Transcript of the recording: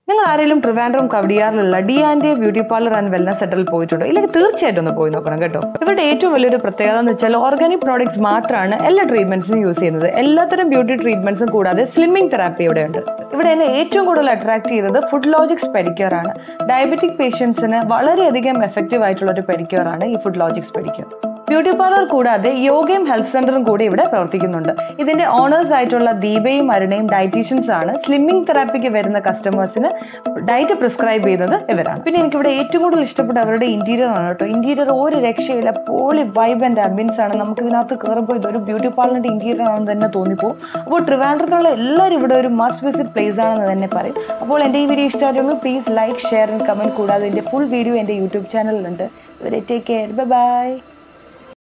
നിങ്ങൾ ആരെങ്കിലും ട്രിവാൻഡ്രം കവടിയാറിലുള്ള D and beauty parlour and wellness സെന്ററിൽ പോയിട്ടുണ്ടോ ഇല്ലെങ്കിൽ തീർച്ചയായിട്ടും ഒന്ന് പോയി നോക്കണം കേട്ടോ ഇവരുടെ ഏറ്റവും വലിയൊരു പ്രത്യേകത എന്ന് വെച്ചാൽ ഓർഗാനിക് പ്രോഡക്ട്സ് മാത്രമാണ് എല്ലാ ട്രീറ്റ്മെന്റ്സും യൂസ് ചെയ്യുന്നത് എല്ലാത്തരം ബ്യൂട്ടി ട്രീറ്റ്മെന്റ്സും കൂടാതെ സ്ലിമ്മിംഗ് തെറാപ്പി ഇവിടെ ഉണ്ട് ഇവിടെ എന്നെ ഏറ്റവും കൂടുതൽ അട്രാക്ട് ചെയ്തത് ഫുഡ് ലോജിക്സ് പെഡിക്യൂർ ആണ് ഡയബറ്റിക് പേഷ്യൻസിന് വളരെയധികം എഫക്റ്റീവ് ആയിട്ടുള്ള ഒരു പെഡിക്യൂർ ആണ് ഈ food logics pedicure beauty parlour കൂടാതെ യോഗയും ഹെൽത്ത് സെന്ററും കൂടി ഇവിടെ പ്രവർത്തിക്കുന്നുണ്ട് ഇതിന്റെ ഓണേഴ്സ് ആയിട്ടുള്ള ദീപയും അരുണയും ഡയറ്റീഷ്യൻസ് ആണ് സ്ലിമ്മിംഗ് തെറാപ്പിക്ക് വരുന്ന കസ്റ്റമേഴ്സിന് ഡയറ്റ് പ്രിസ്ക്രൈബ് ചെയ്യുന്നത് ഇവരാണ് പിന്നെ എനിക്ക് ഇവിടെ ഏറ്റവും കൂടുതൽ ഇഷ്ടപ്പെട്ട അവരുടെ ഇന്റീരിയർ ആണ് കേട്ടോ ഇന്റീരിയർ ഒരു രക്ഷയില്ല പോളി വൈബ് ആൻഡ് അംബിയൻസ് ആണ് നമുക്ക് ഇതിനകത്ത് കയറുമ്പോൾ ഇതൊരു ബ്യൂട്ടി പാർലറിന്റെ ഇന്റീരിയർ ആണെന്ന് തന്നെ തോന്നിപ്പോകും അപ്പോൾ ട്രിവാൻഡ്രത്തുള്ള എല്ലാവരും ഇവിടെ ഒരു മസ്റ്റ് വിസിറ്റ് പ്ലേസ് ആണെന്ന് തന്നെ പറയും അപ്പോൾ എൻ്റെ ഈ വീഡിയോ ഇഷ്ടമായിരുന്നു please like share and comment കൂടാതെ എൻ്റെ ഫുൾ വീഡിയോ എൻ്റെ യൂട്യൂബ് ചാനലിലുണ്ട് ഇവരെ ടേക്ക് കെയർ ബൈ